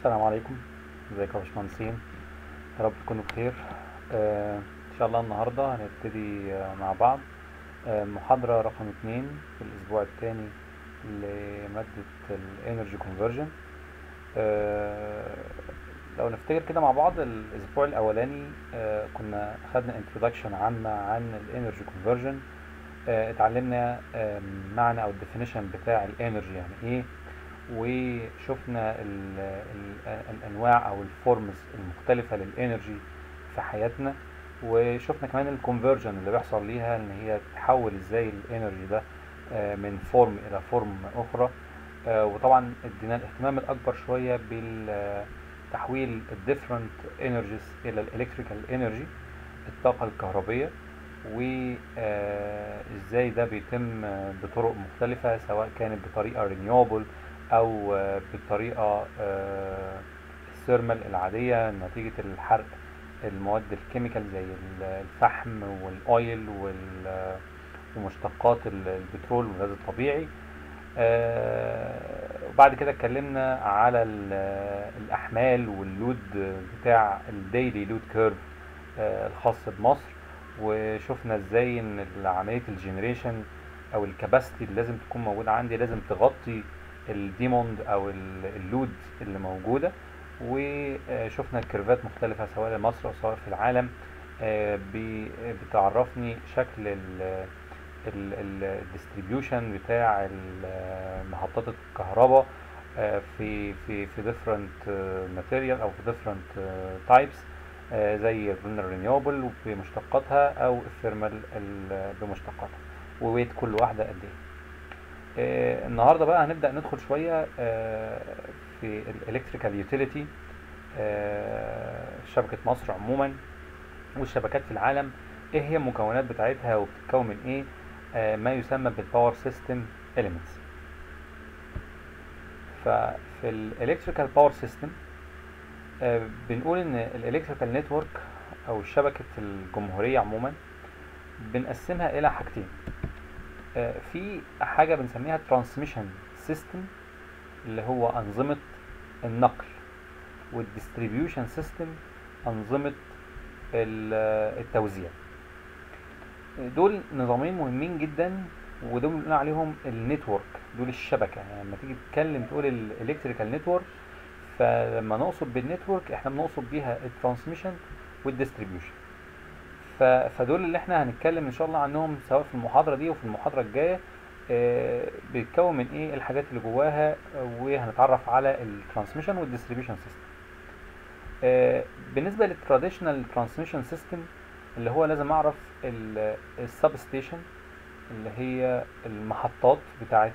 السلام عليكم ازيكم يا باشمهندسين يا رب تكونوا بخير آه ان شاء الله النهارده هنبتدي آه مع بعض آه محاضرة رقم اتنين في الاسبوع الثاني لمادة الانرجي كونفرجن لو نفتكر كده مع بعض الاسبوع الاولاني آه كنا خدنا انترودكشن عامة عن الانرجي كونفرجن اتعلمنا آه معنى او الديفينيشن بتاع الانرجي يعني ايه وشفنا ال ال الانواع او الفورمز المختلفه للانرجي في حياتنا وشفنا كمان الكونفرجن اللي بيحصل ليها ان هي تحول ازاي الانرجي ده من فورم الى فورم اخرى وطبعا ادينا الاهتمام الاكبر شويه بالتحويل الديفرنت انرجيز الى الالكتريكال انرجي الطاقه الكهربيه وازاي ده بيتم بطرق مختلفه سواء كانت بطريقه رينيوبل او بالطريقه الثيرمال العاديه نتيجه الحرق المواد الكيميكال زي الفحم والاويل ومشتقات البترول والغاز الطبيعي وبعد كده اتكلمنا على الاحمال واللود بتاع الديلي لود كيرف الخاص بمصر وشفنا ازاي ان عمليه الجنريشن او الكباستي اللي لازم تكون موجوده عندي لازم تغطي الديموند او اللود اللي موجوده وشفنا كيرفات مختلفه سواء لمصر او سواء في العالم بتعرفني شكل الديستريبيوشن بتاع محطات الكهرباء في في في different ماتيريال او في different تايبس زي الرينيوبل بمشتقاتها او الثيرمال بمشتقاتها وويت كل واحده قد ايه آه النهارده بقى هنبدا ندخل شويه آه في الالكتريكال يوتيليتي آه شبكه مصر عموما والشبكات في العالم ايه هي المكونات بتاعتها وبتتكون من ايه آه ما يسمى بالباور سيستم اليمنتس ففي الالكتريكال باور سيستم بنقول ان الالكتريكال نتورك او شبكه الجمهوريه عموما بنقسمها الى حاجتين في حاجة بنسميها ترانسميشن سيستم اللي هو أنظمة النقل والديستريبيوشن سيستم أنظمة التوزيع دول نظامين مهمين جدا ودول بنقول عليهم النتورك دول الشبكة يعني لما تيجي تتكلم تقول الالكتريكال نتورك فلما نقصد بالنتورك احنا بنقصد بيها الترانسميشن والديستريبيوشن فدول اللي احنا هنتكلم ان شاء الله عنهم سواء في المحاضره دي وفي المحاضره الجايه اه بيتكون من ايه الحاجات اللي جواها وهنتعرف على الترانسميشن والديستريبيوشن سيستم اه بالنسبه للتراديشنال ترانسميشن سيستم اللي هو لازم اعرف السب ستيشن اللي هي المحطات بتاعه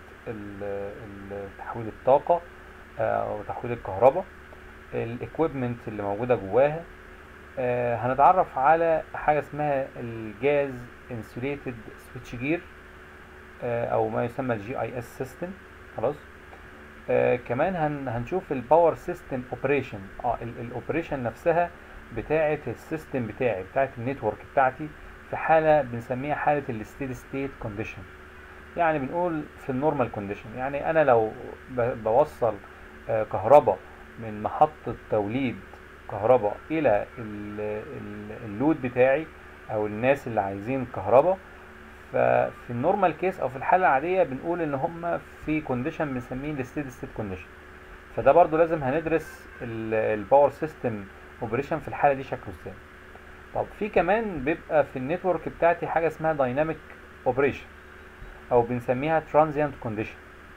تحويل الطاقه او تحويل الكهرباء الاكويبمنت اللي موجوده جواها آه هنتعرف على حاجه اسمها الجاز انسوليتد سويتش جير آه او ما يسمى الجي اي اس سيستم خلاص آه كمان هن هنشوف الباور سيستم اوبريشن اه الاوبريشن نفسها بتاعه السيستم بتاعي بتاعه النتورك بتاعتي في حاله بنسميها حاله الستيدي ستيت كونديشن يعني بنقول في النورمال كونديشن يعني انا لو بوصل كهرباء من محطه توليد كهرباء الى اللود بتاعي او الناس اللي عايزين كهرباء ففي النورمال كيس او في الحاله العاديه بنقول ان هم في كونديشن بنسميه الستيدي ستيت كونديشن فده برضو لازم هندرس الباور سيستم اوبريشن في الحاله دي شكله ازاي طب في كمان بيبقى في النتورك بتاعتي حاجه اسمها دايناميك اوبريشن او بنسميها ترانزيانت كونديشن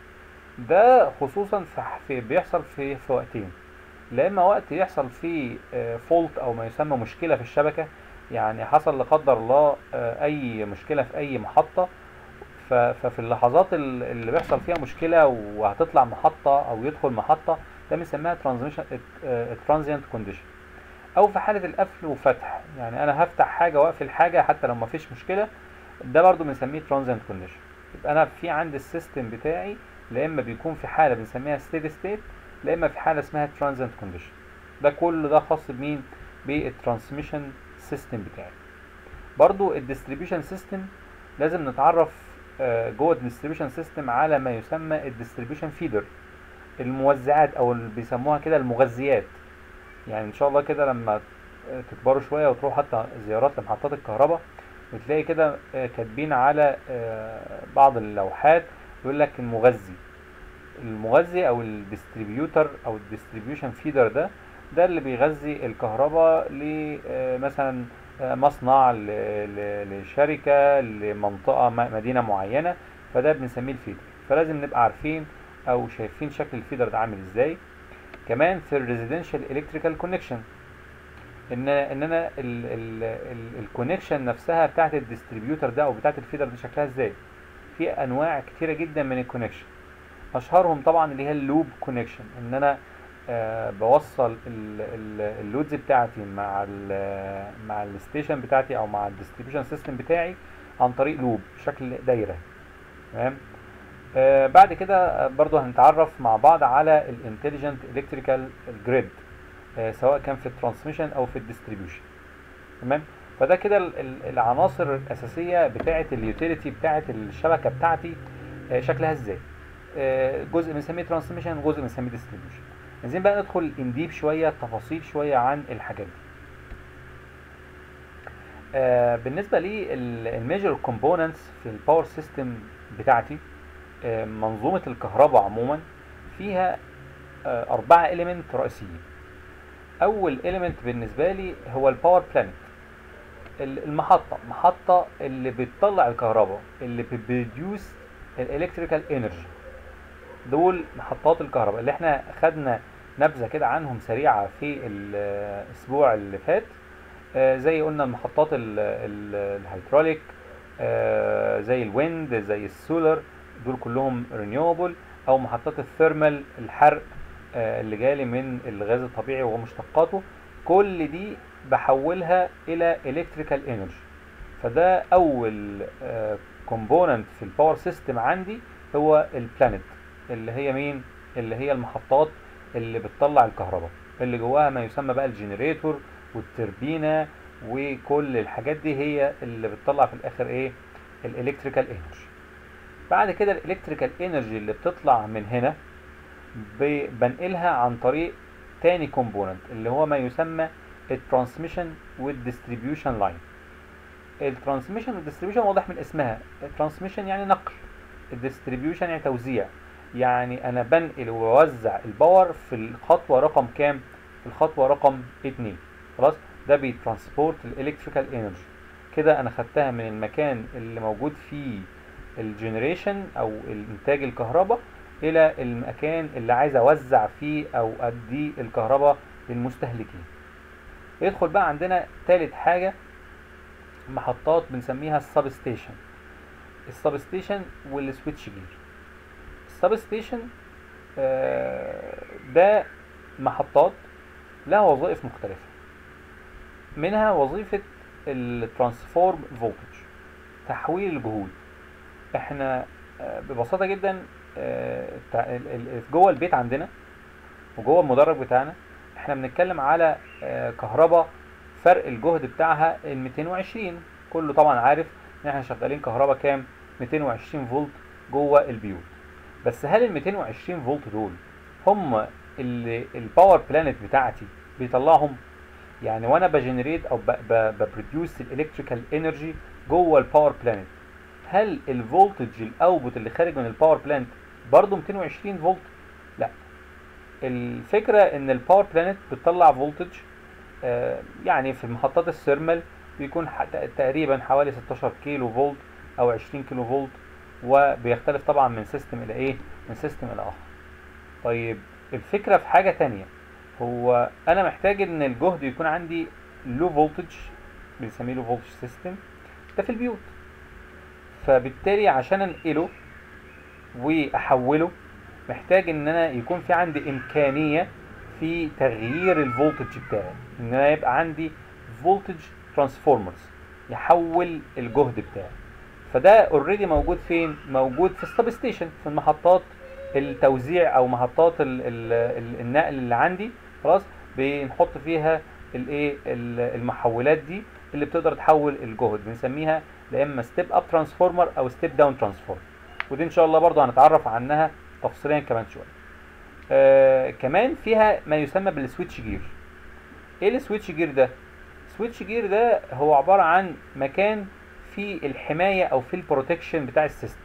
ده خصوصا في بيحصل في في وقتين لا اما وقت يحصل فيه فولت او ما يسمى مشكله في الشبكه يعني حصل لا قدر الله اي مشكله في اي محطه ففي اللحظات اللي بيحصل فيها مشكله وهتطلع محطه او يدخل محطه ده بنسميها ترانزيشن ترانزيانت كونديشن او في حاله القفل وفتح يعني انا هفتح حاجه واقفل حاجه حتى لو ما فيش مشكله ده برضو بنسميه ترانزيانت كونديشن يبقى انا في عندي السيستم بتاعي لا اما بيكون في حاله بنسميها ستيدي ستيت لا اما في حاله اسمها ترانزيت كونديشن ده كل ده خاص بمين بالترانسميشن سيستم بتاعي برضو الديستريبيوشن سيستم لازم نتعرف جوه الديستريبيوشن سيستم على ما يسمى الديستريبيوشن فيدر الموزعات او اللي بيسموها كده المغذيات يعني ان شاء الله كده لما تكبروا شويه وتروحوا حتى زيارات لمحطات الكهرباء بتلاقي كده آه، كاتبين على آه، بعض اللوحات يقول لك المغذي المغذي او الديستريبيوتر او الديستريبيوشن فيدر ده ده اللي بيغذي الكهرباء لمثلا مصنع ل- ل- لشركة لمنطقة م- مدينة معينة فده بنسميه الفيدر فلازم نبقى عارفين او شايفين شكل الفيدر ده عامل ازاي كمان في الريزيدنشال الكتريكال كونكشن ان ان انا الكونكشن نفسها بتاعت الديستريبيوتر ده او بتاعت الفيدر دي شكلها ازاي في انواع كتيره جدا من الكونكشن اشهرهم طبعا اللي هي اللوب كونكشن ان انا آه بوصل ال- ال- اللودز بتاعتي مع ال مع الستيشن بتاعتي او مع الديستريبيوشن سيستم بتاعي عن طريق لوب شكل دايره تمام آه بعد كده آه، برضو هنتعرف مع بعض على الانتليجنت الكتريكال جريد سواء كان في الترانسميشن او في الديستريبيوشن تمام فده كده ال- ال- العناصر الاساسيه بتاعه اليوتيليتي بتاعه الشبكه بتاعتي آه، شكلها ازاي آه، جزء بنسميه ترانسميشن جزء بنسميه ديستريبيوشن عايزين بقى ندخل انديب شويه تفاصيل شويه عن الحاجات دي آه، بالنسبه لي الميجر كومبوننتس في الباور سيستم بتاعتي آه، منظومه الكهرباء عموما فيها آه، أربعة إيليمنت رئيسيين أول إيليمنت بالنسبة لي هو الباور بلانت المحطة محطة اللي بتطلع الكهرباء اللي بتبروديوس الالكتريكال انرجي دول محطات الكهرباء اللي احنا خدنا نبذة كده عنهم سريعة في الأسبوع اللي فات آه، زي قلنا المحطات ال- ال- الهيدروليك آه، زي الويند زي السولر دول كلهم رينيوبل او محطات الثيرمال الحرق آه، اللي جالي من الغاز الطبيعي ومشتقاته كل دي بحولها الى الكتريكال انرجي فده اول كومبوننت في الباور سيستم عندي هو البلانت اللي هي مين اللي هي المحطات اللي بتطلع الكهرباء اللي جواها ما يسمى بقى الجنريتور والتربينه وكل الحاجات دي هي اللي بتطلع في الاخر ايه الالكتريكال انرجي بعد كده الالكتريكال انرجي اللي بتطلع من هنا ب- بنقلها عن طريق تاني كومبوننت اللي هو ما يسمى الترانسميشن والديستريبيوشن لاين الترانسميشن والديستريبيوشن واضح من اسمها الترانسميشن يعني نقل الديستريبيوشن يعني توزيع يعني انا بنقل وبوزع الباور في الخطوه رقم كام في الخطوه رقم 2 خلاص ده بيترانسبورت الالكتريكال انرجي كده انا خدتها من المكان اللي موجود فيه الجنريشن او الانتاج الكهرباء الى المكان اللي عايز اوزع فيه او ادي الكهرباء للمستهلكين يدخل بقى عندنا تالت حاجة محطات بنسميها السب ستيشن السب ستيشن والسويتش جير السب ستيشن ده محطات لها وظائف مختلفة منها وظيفة الترانسفورم فولتج تحويل الجهود احنا آه، ببساطة جدا آه، تع- ال- ال- جوه البيت عندنا وجوه المدرج بتاعنا احنا بنتكلم على آه، كهرباء فرق الجهد بتاعها ال 220 كله طبعا عارف ان احنا شغالين كهرباء كام 220 فولت جوه البيوت بس هل ال 220 فولت دول هم اللي الباور بلانت بتاعتي بيطلعهم يعني وانا بجنريت او ببروديوس الالكتريكال انرجي جوه الباور بلانت هل الفولتج الاوتبوت اللي خارج من الباور بلانت برضه 220 فولت لا الفكره ان الباور بلانت بتطلع فولتج آه، يعني في محطات الثيرمال بيكون ح- تق- تقريبا حوالي 16 كيلو فولت او 20 كيلو فولت وبيختلف طبعا من سيستم الى ايه من سيستم الى اخر طيب الفكره في حاجه تانية هو انا محتاج ان الجهد يكون عندي لو فولتج بنسميه لو فولتج سيستم ده في البيوت فبالتالي عشان انقله واحوله محتاج ان انا يكون في عندي امكانيه في تغيير الفولتج بتاعي ان انا يبقى عندي فولتج ترانسفورمرز يحول الجهد بتاعي فده اوريدي موجود فين موجود في السب ستيشن في المحطات التوزيع او محطات ال ال ال النقل اللي عندي خلاص بنحط فيها الايه ال- المحولات دي اللي بتقدر تحول الجهد بنسميها يا اما ستيب اب ترانسفورمر او ستيب داون ترانسفورمر ودي ان شاء الله برضو هنتعرف عنها تفصيليا كمان شويه آه كمان فيها ما يسمى بالسويتش جير ايه السويتش جير ده السويتش جير ده هو عبارة عن مكان في الحماية او في البروتكشن بتاع السيستم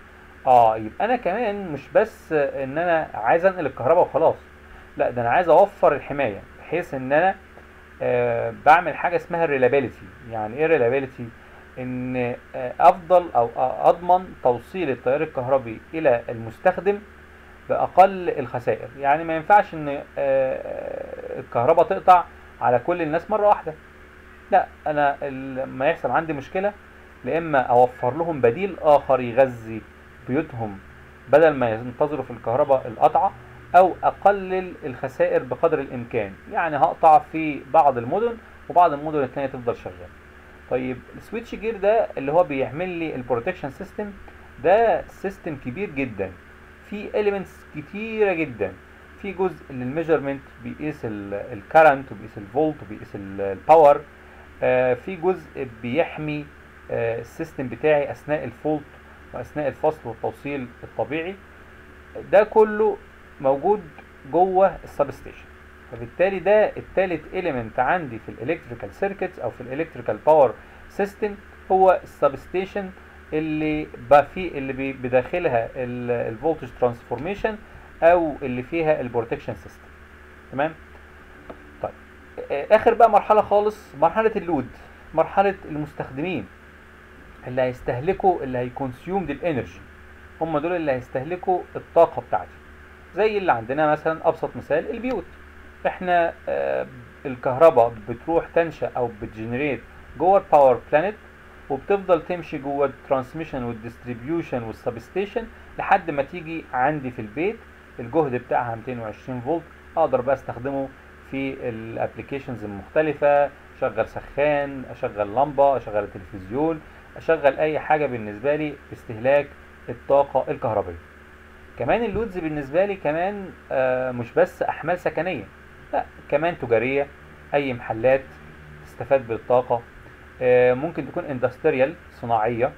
اه يبقى انا كمان مش بس ان انا عايز انقل الكهرباء وخلاص لا ده انا عايز اوفر الحماية بحيث ان انا آه بعمل حاجة اسمها الريلابيليتي يعني ايه الريلابيليتي ان آه افضل او آه اضمن توصيل التيار الكهربي الى المستخدم باقل الخسائر يعني ما ينفعش ان الكهرباء تقطع على كل الناس مره واحده لا انا لما يحصل عندي مشكله لا اما اوفر لهم بديل اخر يغذي بيوتهم بدل ما ينتظروا في الكهرباء القطعه او اقلل الخسائر بقدر الامكان يعني هقطع في بعض المدن وبعض المدن الثانيه تفضل شغاله طيب السويتش جير ده اللي هو بيعمل لي البروتكشن سيستم ده سيستم كبير جدا في elements كتيرة جدا في جزء للميجرمنت بيقيس الكرنت وبيقيس الفولت وبيقيس الباور آه في جزء بيحمي آه السيستم بتاعي اثناء الفولت واثناء الفصل والتوصيل الطبيعي ده كله موجود جوه السب ستيشن فبالتالي ده التالت element عندي في الالكتريكال سيركتس او في الالكتريكال باور سيستم هو السب ستيشن اللي بقى فيه اللي بداخلها الفولتج ترانسفورميشن او اللي فيها البروتكشن سيستم تمام طيب اخر بقى مرحله خالص مرحله اللود مرحله المستخدمين اللي هيستهلكوا اللي هيكونسيومد الانرجي هم دول اللي هيستهلكوا الطاقه بتاعتي زي اللي عندنا مثلا ابسط مثال البيوت احنا آه الكهرباء بتروح تنشا او بتجنريت جوه الباور بلانت وبتفضل تمشي جوه الترانسميشن والديستريبيوشن والسبستيشن لحد ما تيجي عندي في البيت الجهد بتاعها 220 فولت اقدر بقى استخدمه في الابلكيشنز المختلفه اشغل سخان اشغل لمبه اشغل تلفزيون اشغل اي حاجه بالنسبه لي باستهلاك الطاقه الكهربائيه كمان اللودز بالنسبه لي كمان آه مش بس احمال سكنيه لا كمان تجاريه اي محلات تستفاد بالطاقه آه ممكن تكون اندستريال صناعيه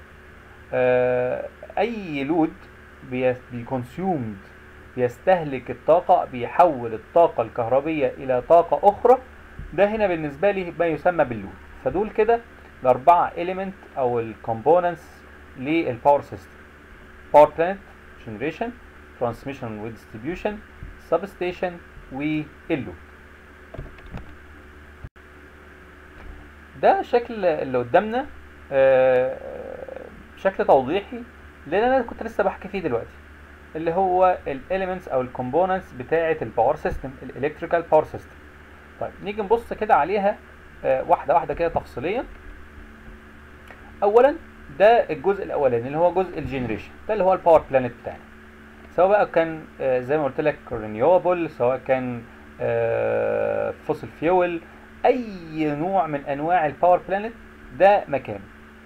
آه اي لود بيكونسيومد بيستهلك الطاقة بيحول الطاقة الكهربية إلى طاقة أخرى ده هنا بالنسبة لي ما يسمى باللود فدول كده الأربعة element أو الكومبوننتس للباور سيستم باور بلانت جنريشن ترانسميشن وديستريبيوشن سبستيشن واللود ده شكل اللي قدامنا بشكل توضيحي لان انا كنت لسه بحكي فيه دلوقتي اللي هو الاليمنتس او الكومبوننتس بتاعه الباور سيستم الالكتريكال باور سيستم طيب نيجي نبص كده عليها واحده واحده كده تفصيليا اولا ده الجزء الاولاني اللي هو جزء الجنريشن ده اللي هو الباور بلانت بتاعنا سواء بقى كان زي ما قلت لك رينيوبل سواء كان فوسل فيول اي نوع من انواع الباور بلانت ده مكان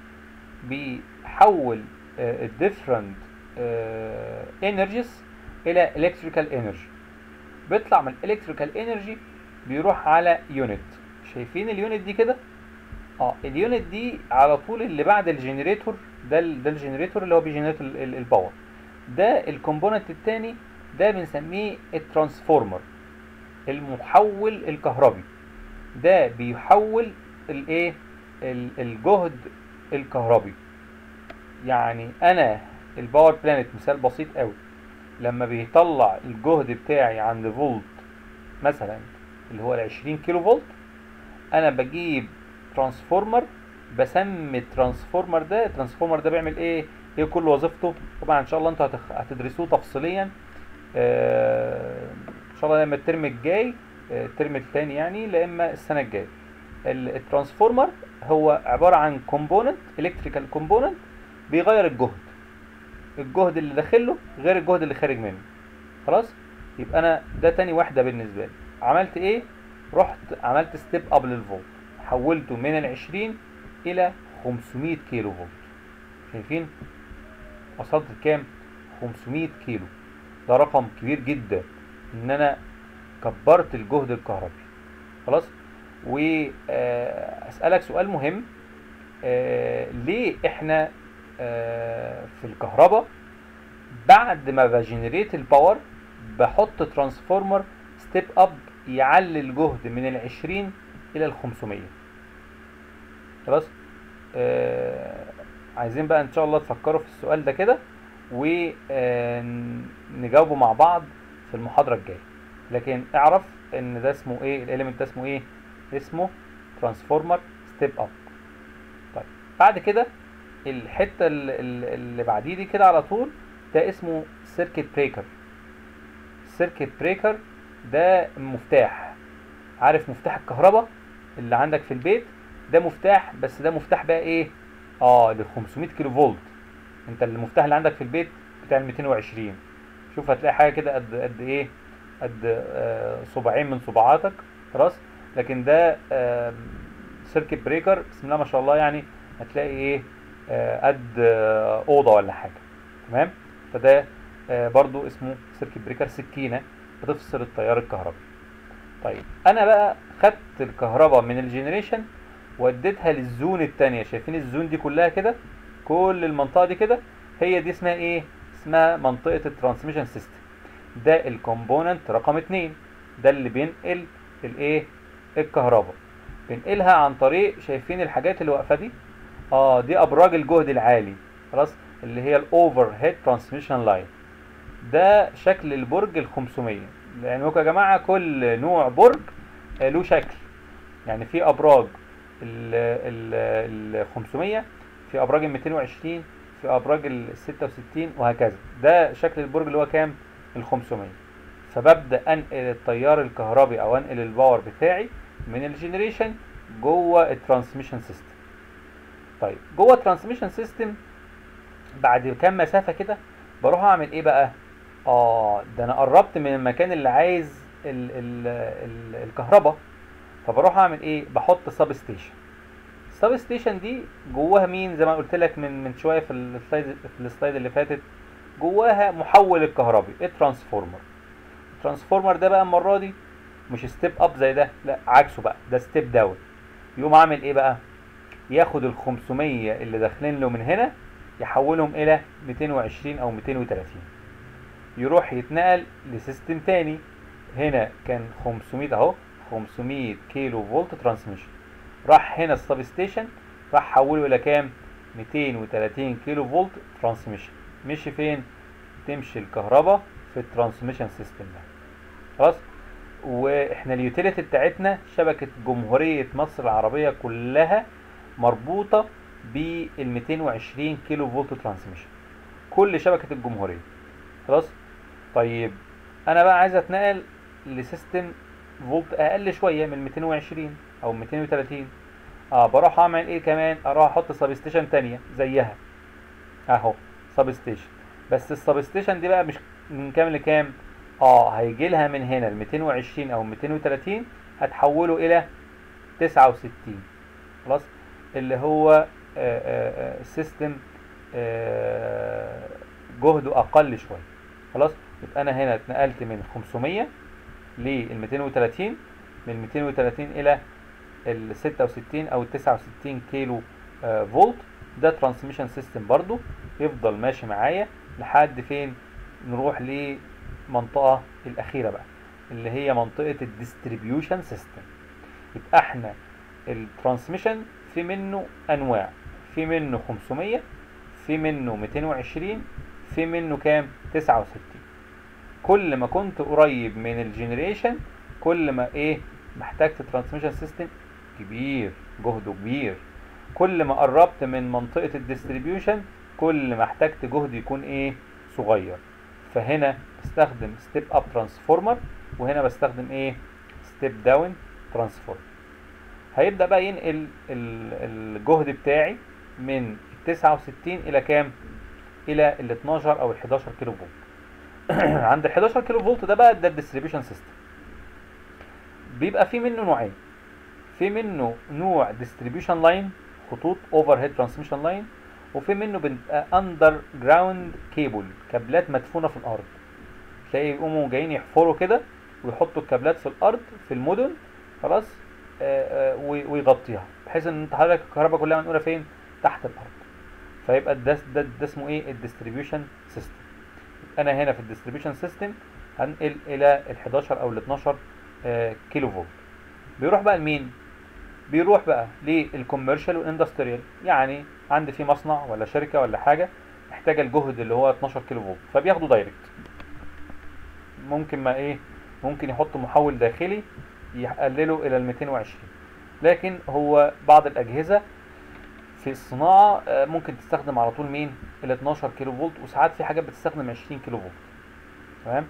بيحول الديفرنت انرجيز الى الكتريكال انرجي بيطلع من الالكتريكال انرجي بيروح على يونت شايفين اليونت دي كده اه اليونت دي على طول اللي بعد الجنريتور ده ال ده الجنريتور اللي هو بيجنريت الباور ده الكومبوننت الثاني ده بنسميه الترانسفورمر المحول الكهربي ده بيحول الايه الجهد الكهربي يعني انا الباور بلانت مثال بسيط قوي لما بيطلع الجهد بتاعي عند فولت مثلا اللي هو ال 20 كيلو فولت انا بجيب ترانسفورمر بسمي الترانسفورمر ده الترانسفورمر ده بيعمل ايه ايه كل وظيفته طبعا ان شاء الله انتوا هتخ... هتدرسوه تفصيليا آه... ان شاء الله لما الترم الجاي الترم الثاني يعني لا اما السنه الجايه الترانسفورمر هو عباره عن كومبوننت الكتريكال كومبوننت بيغير الجهد الجهد اللي داخله غير الجهد اللي خارج منه خلاص يبقى انا ده تاني واحده بالنسبه لي عملت ايه رحت عملت ستيب اب للفولت حولته من ال 20 الى 500 كيلو فولت شايفين وصلت لكام 500 كيلو ده رقم كبير جدا ان انا كبرت الجهد الكهربي خلاص واسالك سؤال مهم آه ليه احنا آه في الكهرباء بعد ما بجنريت الباور بحط ترانسفورمر ستيب اب يعلي الجهد من ال 20 الى ال 500 خلاص آه عايزين بقى ان شاء الله تفكروا في السؤال ده كده ونجاوبه مع بعض في المحاضرة الجاية لكن اعرف ان ده اسمه ايه الاليمنت ده اسمه ايه اسمه ترانسفورمر ستيب اب طيب بعد كده الحته ال- ال- اللي بعديه دي كده على طول ده اسمه سيركت بريكر السيركت بريكر ده مفتاح عارف مفتاح الكهرباء اللي عندك في البيت ده مفتاح بس ده مفتاح بقى ايه اه ل 500 كيلو فولت انت المفتاح اللي عندك في البيت بتاع ال 220 شوف هتلاقي حاجه كده قد قد ايه قد آه صباعين من صباعاتك خلاص لكن ده آه سيركت بريكر بسم الله ما شاء الله يعني هتلاقي ايه آه قد آه اوضه ولا حاجه تمام فده آه برضو اسمه سيركت بريكر سكينه بتفصل التيار الكهربي طيب انا بقى خدت الكهرباء من الجنريشن وديتها للزون التانية شايفين الزون دي كلها كده كل المنطقة دي كده هي دي اسمها ايه اسمها منطقة الترانسميشن سيستم ده الكومبوننت رقم اتنين ده اللي بينقل الايه الكهرباء بينقلها عن طريق شايفين الحاجات اللي واقفة دي اه دي ابراج الجهد العالي خلاص اللي هي الاوفر هيد ترانسميشن لاين ده شكل البرج ال 500 لانكم يا جماعه كل نوع برج آه، له شكل يعني في ابراج ال ال ال 500 في ابراج ال 220 في ابراج ال 66 وهكذا ده شكل البرج اللي هو كام ال 500 فببدا انقل التيار الكهربي او انقل الباور بتاعي من الجنريشن جوه الترانسميشن سيستم طيب جوه الترانسميشن سيستم بعد كام مسافه كده بروح اعمل ايه بقى اه ده انا قربت من المكان اللي عايز ال ال ال الكهرباء فبروح اعمل ايه بحط سب ستيشن السب ستيشن دي جواها مين زي ما قلت لك من من شويه في السلايد في السلايد اللي فاتت جواها محول الكهربي الترانسفورمر الترانسفورمر ده بقى المره دي مش ستيب اب زي ده لا عكسه بقى ده ستيب داون يقوم عامل ايه بقى ياخد ال 500 اللي داخلين له من هنا يحولهم الى 220 او 230 يروح يتنقل لسيستم تاني هنا كان 500 اهو 500 كيلو فولت ترانسميشن راح هنا السب ستيشن راح حوله الى كام 230 كيلو فولت ترانسميشن مشي فين تمشي الكهرباء في الترانسميشن سيستم ده خلاص واحنا اليوتيليتي بتاعتنا شبكه جمهوريه مصر العربيه كلها مربوطه بال 220 كيلو فولت ترانسميشن كل شبكه الجمهوريه خلاص طيب انا بقى عايز اتنقل لسيستم فولت اقل شويه من 220 او 230 اه بروح اعمل ايه كمان اروح احط سب ستيشن تانية زيها اهو سب ستيشن بس السب ستيشن دي بقى مش من كام لكام اه هيجي لها من هنا ال 220 او 230 هتحوله الى 69 خلاص اللي هو سيستم جهده اقل شويه خلاص يبقى انا هنا اتنقلت من 500 لل 230 من 230 الى ال 66 او ال 69 كيلو آه فولت ده ترانسميشن سيستم برضو يفضل ماشي معايا لحد فين نروح لمنطقة الأخيرة بقى اللي هي منطقة الديستريبيوشن سيستم يبقى احنا الترانسميشن في منه أنواع في منه 500 في منه 220 في منه كام 69 كل ما كنت قريب من الجنريشن كل ما ايه محتاجت ترانسميشن سيستم كبير جهده كبير كل ما قربت من منطقة الديستريبيوشن كل ما احتجت جهد يكون ايه صغير فهنا بستخدم ستيب اب ترانسفورمر وهنا بستخدم ايه ستيب داون ترانسفورمر هيبدأ بقى ينقل الجهد بتاعي من 69 الى كام الى ال 12 او ال 11 كيلو فولت عند ال 11 كيلو فولت ده بقى ده الديستريبيوشن سيستم بيبقى في منه نوعين في منه نوع ديستريبيوشن لاين خطوط اوفر هيد ترانسميشن لاين وفي منه بيبقى اندر جراوند كيبل كابلات مدفونه في الارض تلاقي يقوموا جايين يحفروا كده ويحطوا الكابلات في الارض في المدن خلاص آآ آآ ويغطيها بحيث ان انت حضرتك الكهرباء كلها منقوله فين تحت الارض فيبقى ده ده, ده اسمه ايه الديستريبيوشن سيستم انا هنا في الديستريبيوشن سيستم هنقل الى ال 11 او ال 12 آه، كيلو فولت بيروح بقى لمين بيروح بقى للكوميرشال والاندستريال يعني عندي في مصنع ولا شركه ولا حاجه محتاجه الجهد اللي هو 12 كيلو فولت فبياخدوا دايركت ممكن ما ايه ممكن يحط محول داخلي يقلله الى ال 220 لكن هو بعض الاجهزه في الصناعه آه، ممكن تستخدم على طول مين ال 12 كيلو فولت وساعات في حاجات بتستخدم 20 كيلو فولت تمام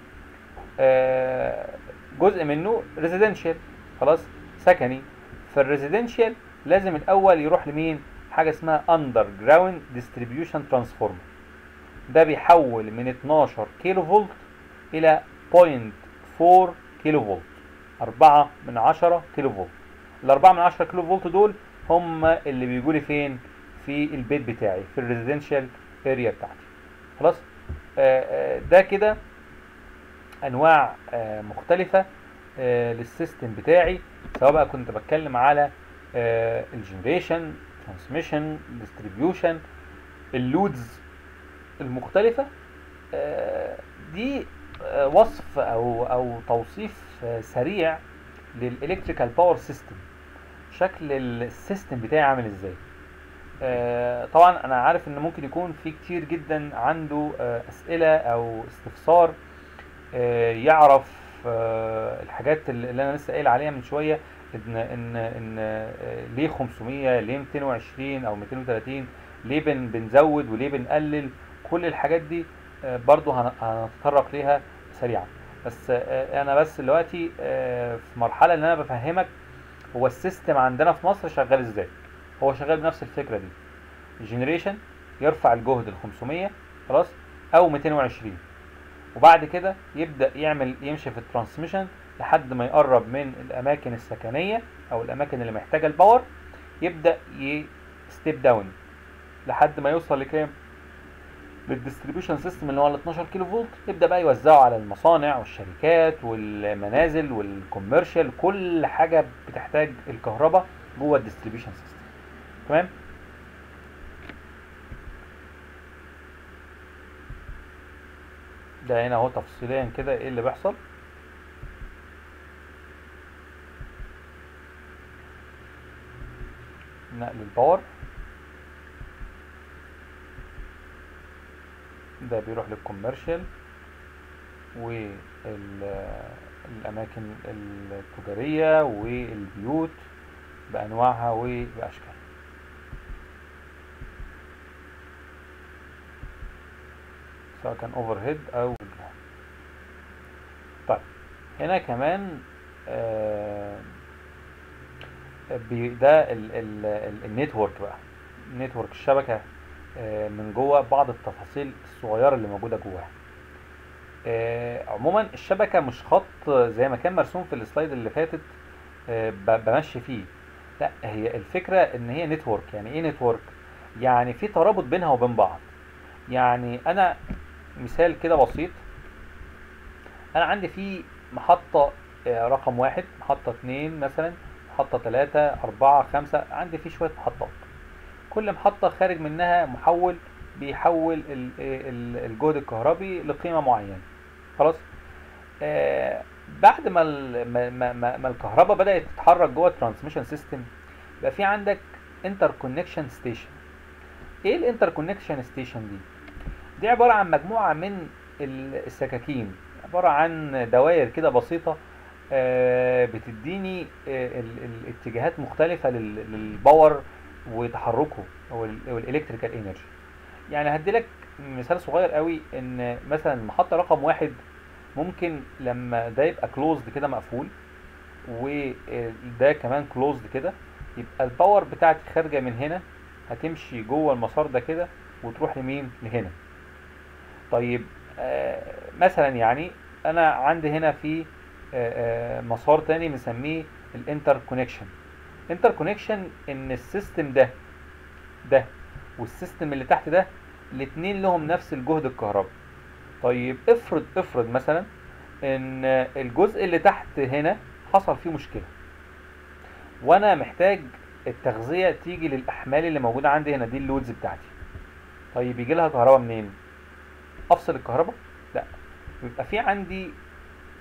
آه، جزء منه ريزيدنشال خلاص سكني فالريزيدنشال لازم الاول يروح لمين حاجه اسمها اندر جراوند ديستريبيوشن ترانسفورمر ده بيحول من 12 كيلو فولت الى 0.4 كيلو فولت 4 من 10 كيلو فولت ال 4 من 10 كيلو فولت دول هم اللي بيجوا لي فين في البيت بتاعي في الريزيدنشال اريا بتاعتي خلاص آه، آه، ده كده انواع آه، مختلفه آه، للسيستم بتاعي سواء بقى كنت بتكلم على الجنريشن ترانسميشن ديستريبيوشن اللودز المختلفه آه، دي آه، وصف او او توصيف آه، سريع للالكتريكال باور سيستم شكل السيستم بتاعي عامل ازاي آه، طبعا انا عارف ان ممكن يكون في كتير جدا عنده آه، اسئله او استفسار آه، يعرف آه، الحاجات اللي اللي انا لسه قايل عليها من شويه ان ان ان آه، ليه 500 ليه 220 او 230 ليه بن بنزود وليه بنقلل كل الحاجات دي آه، برضو هن- هنتطرق ليها سريعا بس آه، انا بس دلوقتي آه، في مرحله ان انا بفهمك هو السيستم عندنا في مصر شغال ازاي هو شغال بنفس الفكره دي الجنريشن يرفع الجهد ل 500 خلاص او 220 وبعد كده يبدا يعمل يمشي في الترانسميشن لحد ما يقرب من الاماكن السكنيه او الاماكن اللي محتاجه الباور يبدا يستيب داون لحد ما يوصل لكام للديستريبيوشن سيستم اللي هو ال 12 كيلو فولت يبدا بقى يوزعه على المصانع والشركات والمنازل والكوميرشال كل حاجه بتحتاج الكهرباء جوه الديستريبيوشن سيستم تمام ده هنا اهو تفصيليا كده ايه اللي بيحصل نقل الباور ده بيروح للكوميرشال والأماكن التجارية والبيوت بأنواعها وبأشكالها سواء كان اوفر هيد او جراوند. طيب هنا كمان آه بي- ده النتورك بقى النتورك الشبكه آه، من جوه بعض التفاصيل الصغيره اللي موجوده جواها آه، عموما الشبكه مش خط زي ما كان مرسوم في السلايد اللي فاتت آه، ب- بمشي فيه لا هي الفكره ان هي نتورك يعني ايه نتورك يعني في ترابط بينها وبين بعض يعني انا مثال كده بسيط انا عندي في محطة آه، رقم واحد محطة اتنين مثلا محطة تلاتة اربعة خمسة عندي في شوية محطات كل محطة خارج منها محول بيحول ال- ال- الجهد الكهربي لقيمة معينة خلاص آه بعد ما ال- ما, ما, ما, ما الكهرباء بدأت تتحرك جوه الترانسميشن سيستم يبقى في عندك انتر كونكشن ستيشن ايه الانتر كونكشن ستيشن دي دي عبارة عن مجموعة من ال- السكاكين عبارة عن دوائر كده بسيطة آه، بتديني آه، ال- ال- اتجاهات مختلفة لل- للباور وتحركه او ال- أو الالكتريكال انرجي يعني هدي لك مثال صغير قوي ان مثلا المحطة رقم واحد ممكن لما ده يبقى كلوزد كده مقفول وده كمان كلوزد كده يبقى الباور بتاعتي خارجة من هنا هتمشي جوه المسار ده كده وتروح لمين لهنا طيب آه مثلا يعني انا عندي هنا في آه آه مسار تاني بنسميه الانتر كونكشن انتر كونكشن ان السيستم ده ده والسيستم اللي تحت ده الاتنين لهم نفس الجهد الكهربي طيب افرض افرض مثلا ان الجزء اللي تحت هنا حصل فيه مشكلة وانا محتاج التغذية تيجي للاحمال اللي موجودة عندي هنا دي اللودز بتاعتي طيب يجي لها كهرباء منين افصل الكهرباء لا يبقى في عندي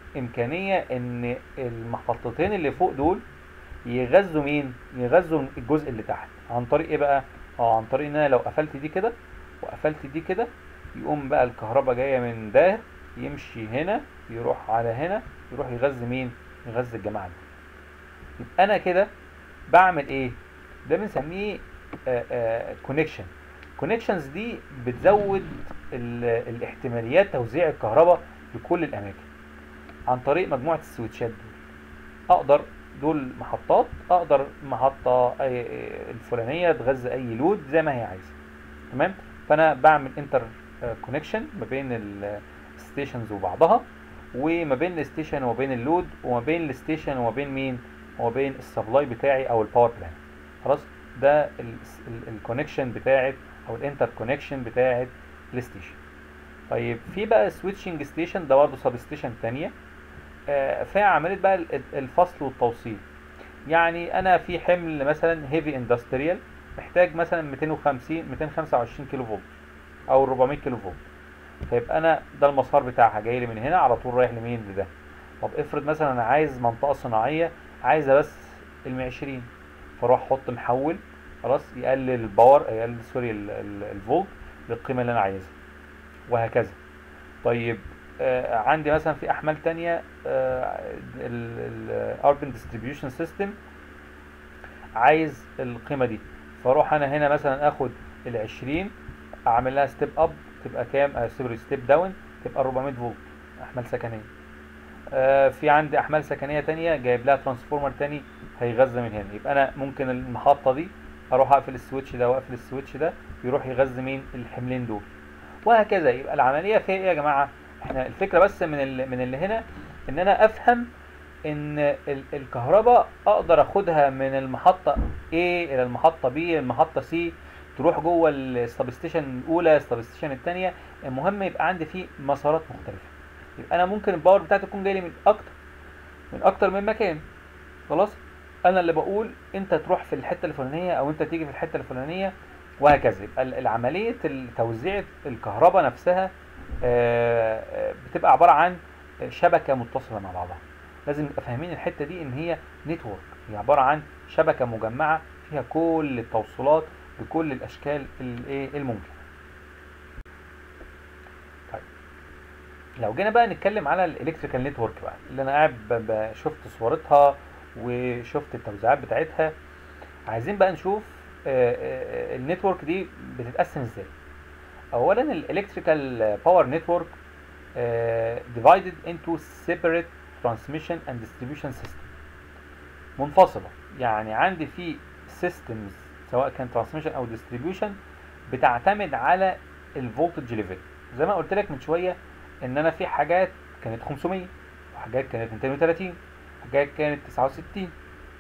امكانيه ان المحطتين اللي فوق دول يغذوا مين يغذوا الجزء اللي تحت عن طريق ايه بقى اه عن طريق ان انا لو قفلت دي كده وقفلت دي كده يقوم بقى الكهرباء جايه من ده يمشي هنا يروح على هنا يروح يغذي مين يغذي الجماعه دي يبقى انا كده بعمل ايه ده بنسميه كونكشن كونكشنز دي بتزود ال- الاحتماليات توزيع الكهرباء لكل الاماكن عن طريق مجموعه السويتشات دول اقدر دول محطات اقدر محطه أي- الفلانيه تغذي اي لود زي ما هي عايزه تمام فانا بعمل انتر كونكشن ما بين الستيشنز وبعضها وما بين الستيشن وما بين اللود وما بين الستيشن وما بين مين وما بين السبلاي بتاعي او الباور بلان خلاص ده الكونكشن بتاعت او الانتر كونكشن بتاعت الستيشن طيب في بقى سويتشنج ستيشن ده برضه سب ستيشن ثانيه آه، فيها عمليه بقى ال- الفصل والتوصيل يعني انا في حمل مثلا هيفي اندستريال محتاج مثلا 250 225 كيلو فولت او 400 كيلو فولت فيبقى انا ده المسار بتاعها جاي لي من هنا على طول رايح لمين لده طب افرض مثلا انا عايز منطقه صناعيه عايزه بس ال 120 فاروح احط محول خلاص يقلل الباور يقلل سوري ال- ال- الفولت للقيمه اللي انا عايزها وهكذا طيب آه عندي مثلا في احمال تانية الاربن ديستريبيوشن سيستم عايز القيمه دي فاروح انا هنا مثلا اخد ال 20 اعمل لها ستيب اب تبقى كام آه سوري ستيب داون تبقى 400 فولت احمال سكنيه آه في عندي احمال سكنيه تانية جايب لها ترانسفورمر تاني هيغذى من هنا يبقى انا ممكن المحطه دي اروح اقفل السويتش ده واقفل السويتش ده يروح يغذي مين الحملين دول وهكذا يبقى العمليه فيها ايه يا جماعه احنا الفكره بس من ال- من اللي هنا ان انا افهم ان ال- الكهرباء اقدر اخدها من المحطه A الى المحطه B المحطه C تروح جوه السب ستيشن الاولى السب ستيشن الثانيه المهم يبقى عندي فيه مسارات مختلفه يبقى انا ممكن الباور بتاعتي تكون جاي لي من اكتر من اكتر من مكان خلاص انا اللي بقول انت تروح في الحته الفلانيه او انت تيجي في الحته الفلانيه وهكذا يبقى ال- العمليه توزيع الكهرباء نفسها آه، آه، بتبقى عباره عن شبكه متصله مع بعضها لازم نبقى فاهمين الحته دي ان هي نتورك هي عباره عن شبكه مجمعه فيها كل التوصيلات بكل الاشكال الايه الممكنه طيب لو جينا بقى نتكلم على الالكتريكال نتورك بقى اللي انا قاعد ب- ب- شفت صورتها وشفت التوزيعات بتاعتها عايزين بقى نشوف النتورك دي بتتقسم ازاي اولا الالكتريكال باور نتورك divided into separate transmission and distribution system منفصلة يعني عندي في systems سواء كان transmission او distribution بتعتمد على الفولتج ليفل زي ما قلت لك من شوية ان انا في حاجات كانت 500 وحاجات كانت 230 حاجات كانت 69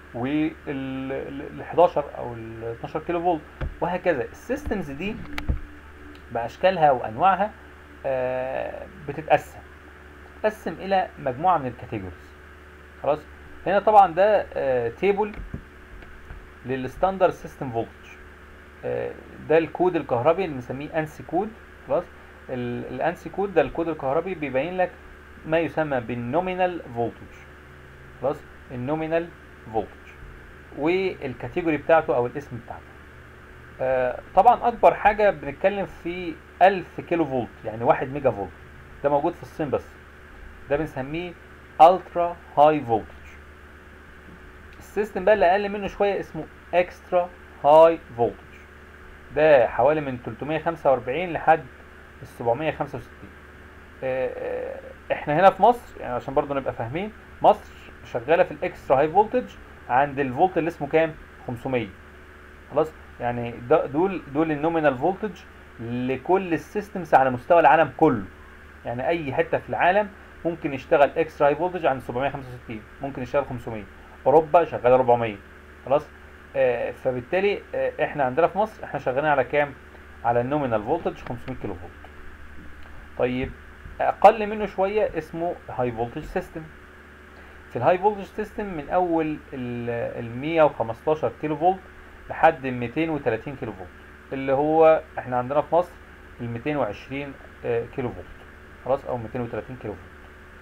وال 11 او ال 12 كيلو فولت وهكذا السيستمز دي باشكالها وانواعها آه، بتتقسم بتتقسم الى مجموعه من الكاتيجوريز خلاص هنا طبعا ده تيبل للستاندرد سيستم فولتج ده الكود الكهربي اللي بنسميه انسي كود خلاص الانسي كود ده الكود الكهربي بيبين لك ما يسمى بالنومينال فولتج خلاص النومينال فولتج والكاتيجوري بتاعته او الاسم بتاعته آه، طبعا اكبر حاجه بنتكلم في 1000 كيلو فولت يعني 1 ميجا فولت ده موجود في الصين بس ده بنسميه الترا هاي فولتج السيستم بقى اللي اقل منه شويه اسمه اكسترا هاي فولتج ده حوالي من 345 لحد ال 765 آه، آه، احنا هنا في مصر يعني عشان برضو نبقى فاهمين مصر شغاله في الاكسترا هاي فولتج عند الفولت اللي اسمه كام 500 خلاص يعني ده دول دول النومينال فولتج لكل السيستمز على مستوى العالم كله يعني اي حته في العالم ممكن يشتغل اكسترا هاي فولتج عند 765 ممكن يشتغل 500 اوروبا شغاله 400 خلاص آه فبالتالي آه احنا عندنا في مصر احنا شغالين على كام على النومينال فولتج 500 كيلو فولت طيب اقل منه شويه اسمه هاي فولتج سيستم في الهاي فولتج سيستم من اول ال 115 كيلو فولت لحد 230 كيلو فولت اللي هو احنا عندنا في مصر ال 220 آه، كيلو فولت خلاص او 230 كيلو فولت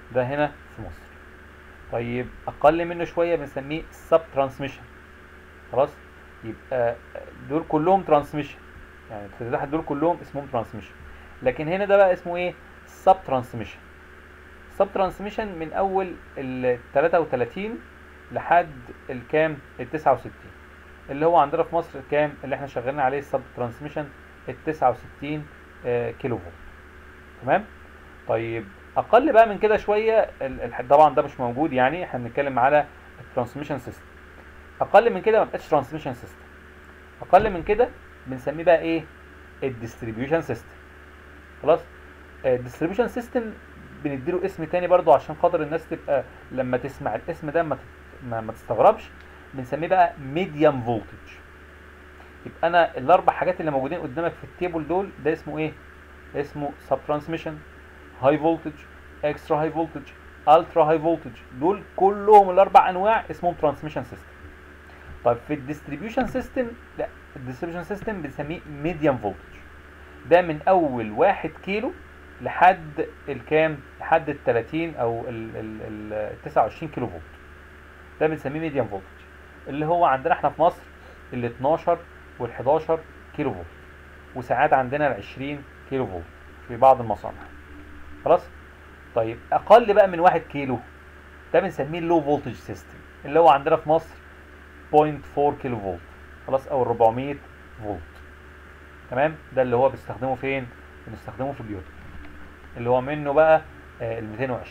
ده هنا في مصر طيب اقل منه شويه بنسميه سب ترانسميشن خلاص يبقى دول كلهم ترانسميشن يعني التحت دول كلهم اسمهم ترانسميشن لكن هنا ده بقى اسمه ايه سب ترانسميشن سب ترانسميشن من اول ال 33 لحد الكام ال 69 اللي هو عندنا في مصر كام اللي احنا شغالين عليه السب ترانسميشن ال 69 آه، كيلو فولت تمام طيب اقل بقى من كده شويه ال- ال- طبعا ده مش موجود يعني احنا بنتكلم على الترانسميشن سيستم اقل من كده ما بقاش ترانسميشن سيستم اقل من كده بنسميه بقى ايه الديستريبيوشن سيستم خلاص الديستريبيوشن سيستم بنديله اسم تاني برضو عشان خاطر الناس تبقى لما تسمع الاسم ده ما تت- ما, ما تستغربش بنسميه بقى ميديم فولتج يبقى انا الاربع حاجات اللي موجودين قدامك في التيبل دول ده اسمه ايه اسمه سب ترانسميشن هاي فولتج اكسترا هاي فولتج الترا هاي فولتج دول كلهم الاربع انواع اسمهم ترانسميشن سيستم طيب في الديستريبيوشن سيستم لا الديستريبيوشن سيستم بنسميه ميديم فولتج ده من اول واحد كيلو لحد الكام لحد ال 30 او ال ال ال 29 كيلو فولت ده بنسميه ميديم فولتج اللي هو عندنا احنا في مصر ال 12 وال 11 كيلو فولت وساعات عندنا ال 20 كيلو فولت في بعض المصانع خلاص طيب اقل بقى من 1 كيلو ده بنسميه اللو فولتج سيستم اللي هو عندنا في مصر 0.4 كيلو فولت خلاص او 400 فولت تمام ده اللي هو بيستخدمه فين بنستخدمه في البيوت اللي هو منه بقى ال 220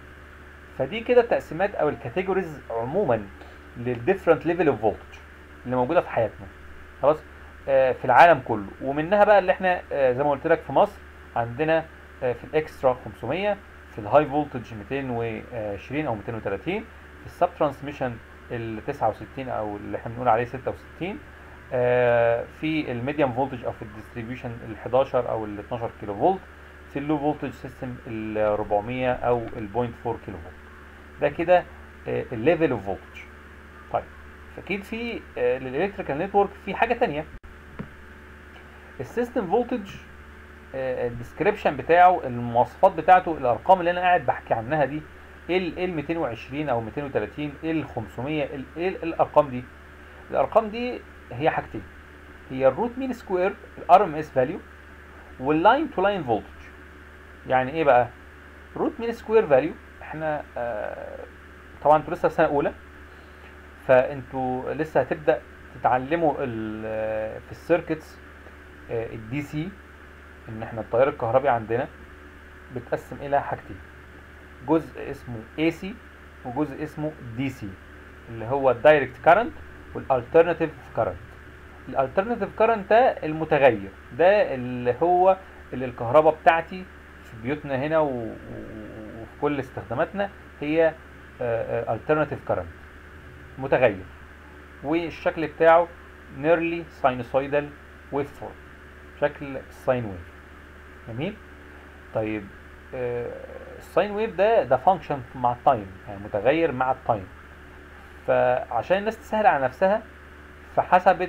فدي كده التقسيمات او الكاتيجوريز عموما للديفرنت ليفل اوف فولتج اللي موجوده في حياتنا خلاص آه في العالم كله ومنها بقى اللي احنا آه زي ما قلت لك في مصر عندنا آه في الاكسترا 500 في الهاي فولتج 220 او 230 في السب ترانسميشن ال 69 او اللي احنا بنقول عليه 66 آه في الميديم فولتج او في الديستريبيوشن ال 11 او ال 12 كيلو فولت في اللو فولتج سيستم ال 400 او ال 0.4 كيلو فولت ده كده الليفل اوف فولتج طيب فاكيد في للالكتريكال نتورك في حاجه تانية السيستم فولتج الديسكريبشن بتاعه المواصفات بتاعته الارقام اللي انا قاعد بحكي عنها دي ايه ال 220 او 230 ايه ال 500 ايه الارقام دي الارقام دي هي حاجتين هي الروت مين سكوير الار ام اس فاليو واللاين تو لاين فولتج يعني ايه بقى روت مين سكوير فاليو احنا آه طبعا انتوا لسه في سنه اولى فانتوا لسه هتبدا تتعلموا في السيركتس الدي سي ان احنا التيار الكهربي عندنا بتقسم الى حاجتين جزء اسمه AC وجزء اسمه DC اللي هو الدايركت كارنت والالترناتيف كارنت الالترناتيف كارنت ده المتغير ده اللي هو اللي الكهرباء بتاعتي في بيوتنا هنا وفي كل استخداماتنا هي الترناتيف كارنت متغير والشكل بتاعه نيرلي ساينوسويدال ويف فورم شكل الساين ويف جميل طيب الساين ويف ده ده فانكشن مع التايم يعني متغير مع التايم فعشان الناس تسهل على نفسها فحسبت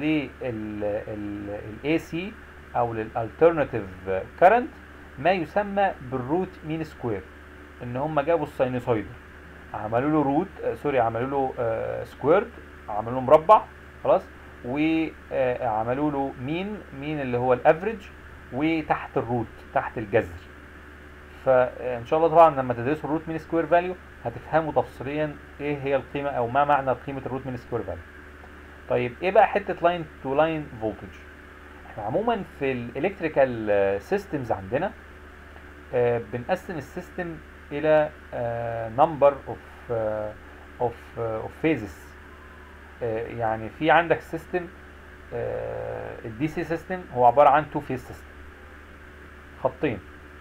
للاي سي او للالترناتيف كارنت ما يسمى بالروت مين سكوير ان هم جابوا الساينوسويد عملوا له روت آه سوري عملوا له آه سكويرد عملوا له مربع خلاص وعملوا له مين مين اللي هو الافريج وتحت الروت تحت الجذر فان شاء الله طبعا لما تدرسوا الروت مين سكوير فاليو هتفهموا تفصيليا ايه هي القيمه او ما معنى قيمه الروت مين سكوير فاليو طيب ايه بقى حته لاين تو لاين فولتج احنا عموما في الالكتريكال سيستمز عندنا آه بنقسم السيستم الى نمبر اوف اوف اوف فيزز يعني في عندك سيستم الدي سي سيستم هو عباره عن تو فيز سيستم خطين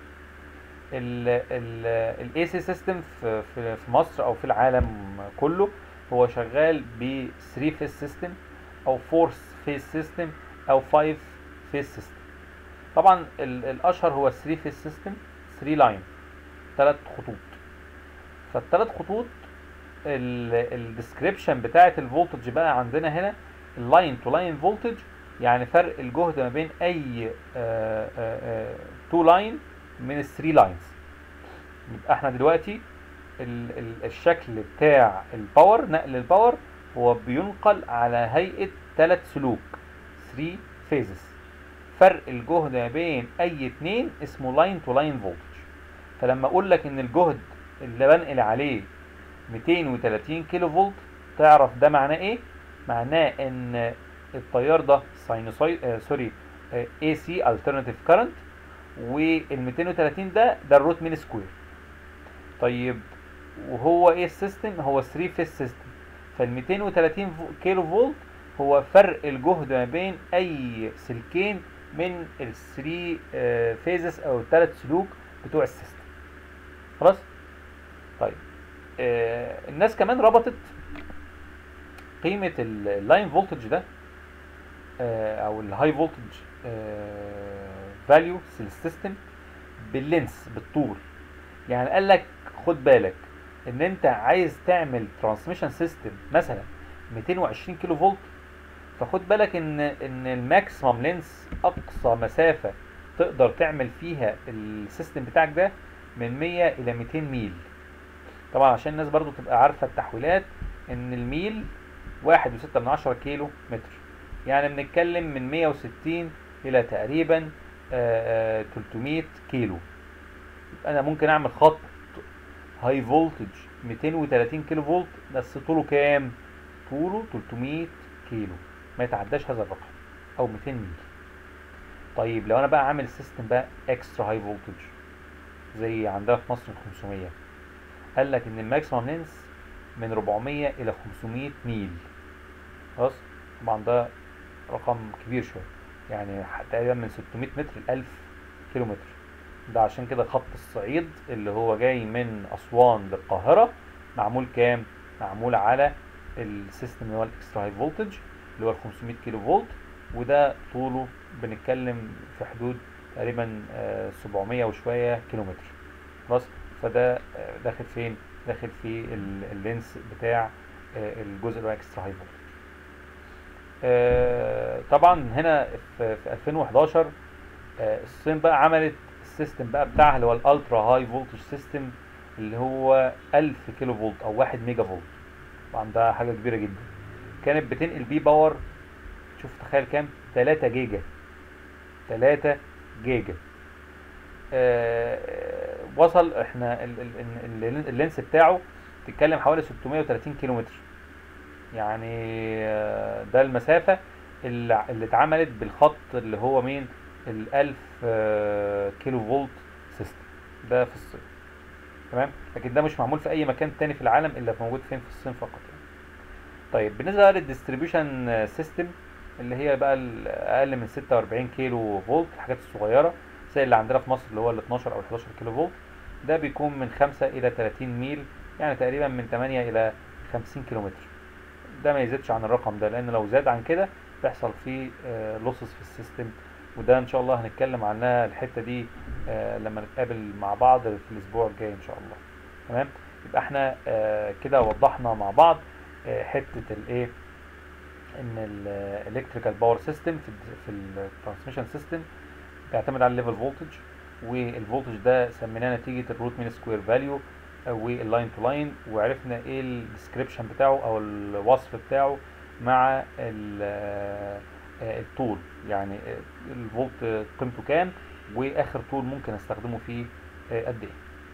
الاي سي سيستم في في مصر او في العالم كله هو شغال ب 3 فيز سيستم او 4 فيز سيستم او 5 فيز سيستم طبعا الاشهر هو 3 فيز سيستم 3 لاين ثلاث خطوط فالثلاث خطوط الديسكريبشن بتاعه الفولتج بقى عندنا هنا اللاين تو لاين فولتج يعني فرق الجهد ما بين اي تو لاين من الثري لاينز يبقى احنا دلوقتي ال ال الشكل بتاع الباور نقل الباور هو بينقل على هيئة ثلاث سلوك 3 phases فرق الجهد ما بين اي اتنين اسمه لاين تو لاين فولتج فلما اقول لك ان الجهد اللي بنقل عليه 230 كيلو فولت تعرف ده معناه ايه معناه ان التيار ده ساينوسويد آه سوري اي سي الترناتيف كارنت وال 230 ده ده الروت مين سكوير طيب وهو ايه السيستم هو 3 فيس سيستم فال 230 فو- كيلو فولت هو فرق الجهد ما بين اي سلكين من ال 3 فيزز او الثلاث سلوك بتوع السيستم خلاص طيب آه الناس كمان ربطت قيمة اللاين فولتج ده آه او الهاي فولتج فاليو للسيستم باللينس بالطول يعني قال لك خد بالك ان انت عايز تعمل ترانسميشن سيستم مثلا 220 كيلو فولت فخد بالك ان ان الماكسيمم لينس اقصى مسافه تقدر تعمل فيها السيستم بتاعك ده من 100 الى 200 ميل طبعا عشان الناس برضو تبقى عارفه التحويلات ان الميل واحد وستة من عشرة كيلو متر يعني بنتكلم من 160 الى تقريبا آه، آه، 300 كيلو يبقى انا ممكن اعمل خط هاي فولتج 230 كيلو فولت بس طوله كام طوله 300 كيلو ما يتعداش هذا الرقم او 200 ميل طيب لو انا بقى عامل سيستم بقى اكسترا هاي فولتج زي عندنا في مصر ال 500 قال لك ان الماكسيمم لينس من 400 الى 500 ميل خلاص طبعا ده رقم كبير شويه يعني تقريبا من 600 متر ل 1000 كيلو متر ده عشان كده خط الصعيد اللي هو جاي من اسوان للقاهره معمول كام معمول على السيستم اللي هو الاكسترا هاي فولتج اللي هو ال 500 كيلو فولت وده طوله بنتكلم في حدود تقريبا آه، 700 وشويه كيلو متر خلاص فده آه، داخل فين داخل في ال- اللينس بتاع آه، الجزء اللي هو اكسترا هاي فولتج آه، طبعا هنا في في 2011 آه، الصين بقى عملت السيستم بقى بتاعها اللي هو الالترا هاي فولتج سيستم اللي هو 1000 كيلو فولت او 1 ميجا فولت طبعا ده حاجه كبيره جدا كانت بتنقل بيه باور شوف تخيل كام 3 جيجا 3 جيجا آه، وصل احنا ال- ال- ال- ال- اللينس بتاعه تتكلم حوالي 630 كيلو متر يعني آه، ده المسافة اللي اللي اتعملت بالخط اللي هو مين ال 1000 آه، كيلو فولت سيستم ده في الصين تمام لكن ده مش معمول في اي مكان تاني في العالم الا موجود فين في الصين فقط يعني. طيب بالنسبه بقى للديستريبيوشن سيستم اللي هي بقى ال- اقل من 46 كيلو فولت الحاجات الصغيره زي اللي عندنا في مصر اللي هو ال 12 او 11 كيلو فولت ده بيكون من 5 الى 30 ميل يعني تقريبا من 8 الى 50 كيلو متر ده ما يزيدش عن الرقم ده لان لو زاد عن كده بيحصل فيه لوسز في السيستم وده ان شاء الله هنتكلم عنها الحته دي آه، لما نتقابل مع بعض في الاسبوع الجاي ان شاء الله تمام يبقى احنا آه، كده وضحنا مع بعض آه، حته الايه ان الالكتريكال باور سيستم في ال في الترانسميشن سيستم بيعتمد على الليفل فولتج والفولتج ده سميناه نتيجه الروت مين سكوير فاليو واللاين تو لاين وعرفنا ايه الديسكريبشن بتاعه او الوصف بتاعه مع ال- آه، الطول يعني آه، الفولت قيمته كام واخر طول ممكن استخدمه فيه آه، قد ايه